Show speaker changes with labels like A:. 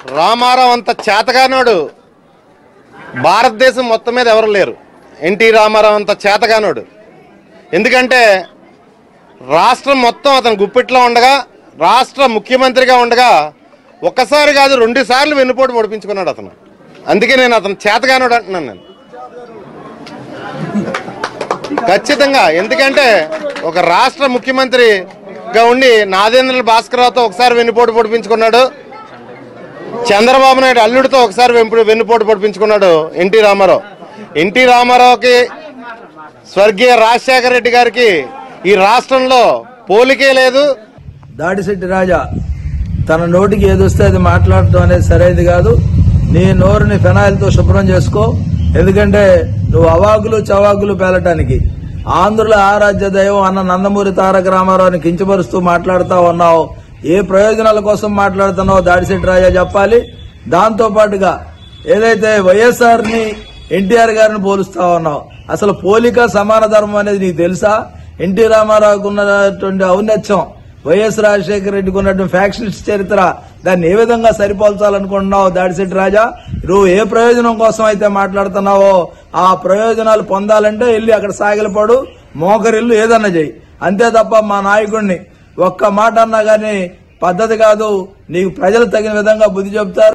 A: రామారావు అంత చేతగానోడు భారతదేశం మొత్తం మీద ఎవరు లేరు ఎన్టీ రామారావు అంత చేతగానోడు ఎందుకంటే రాష్ట్రం మొత్తం అతను గుప్పిట్లో ఉండగా రాష్ట్ర ముఖ్యమంత్రిగా ఉండగా ఒక్కసారి కాదు రెండు సార్లు వెన్నుపోటు పొడిపించుకున్నాడు అతను అందుకే నేను అతను చేతగానోడు అంటున్నాను నేను ఖచ్చితంగా ఎందుకంటే ఒక రాష్ట్ర ముఖ్యమంత్రిగా ఉండి నాదేంద్ర భాస్కరరావుతో ఒకసారి వెన్నుపోటు పొడిపించుకున్నాడు చంద్రబాబు నాయుడు అల్లుడితో ఒకసారి వెంపు వెన్నుపోటు పొడిపించుకున్నాడు ఎన్టీ రామారావు ఎన్టీ రామారావుకి స్వర్గీయ రాజశేఖర రెడ్డి గారికి ఈ రాష్ట్రంలో పోలికే లేదు
B: దాడిశెట్టి రాజా తన నోటికి ఏదొస్తే అది మాట్లాడటం అనేది సరైనది కాదు నీ నోరుని ఫెనాయిల్తో శుభ్రం చేసుకో ఎందుకంటే నువ్వు అవాకులు చవాకులు పేలటానికి ఆంధ్రుల ఆరాధ్య దైవం అన్న నందమూరి తారక రామారావుని కించపరుస్తూ మాట్లాడుతా ఉన్నావు ఏ ప్రయోజనాల కోసం మాట్లాడుతున్నావో దాడిశెట్టి రాజా చెప్పాలి దాంతో పాటుగా ఏదైతే వైఎస్ఆర్ ని ఎన్టీఆర్ గారిని పోలుస్తా ఉన్నావు అసలు పోలిక సమాన ధర్మం అనేది నీకు తెలుసా ఎన్టీ రామారావుకు ఉన్నటువంటి ఔన్నత్యం వైఎస్ రాజశేఖర రెడ్డికి ఉన్నటువంటి ఫ్యాక్షనిస్ట్ చరిత్ర దాన్ని ఏ విధంగా సరిపోల్చాలనుకుంటున్నావు దాడిశెట్టి రాజా నువ్వు ఏ ప్రయోజనం కోసం అయితే మాట్లాడుతున్నావో ఆ ప్రయోజనాలు పొందాలంటే వెళ్ళి అక్కడ సాగిలపడు మోకరిల్లు ఏదన్నా చెయ్యి అంతే తప్ప మా నాయకుడిని ఒక్క మాట అన్నా గానీ పద్ధతి కాదు నీకు ప్రజలు తగిన విధంగా బుద్ధి చెప్తారు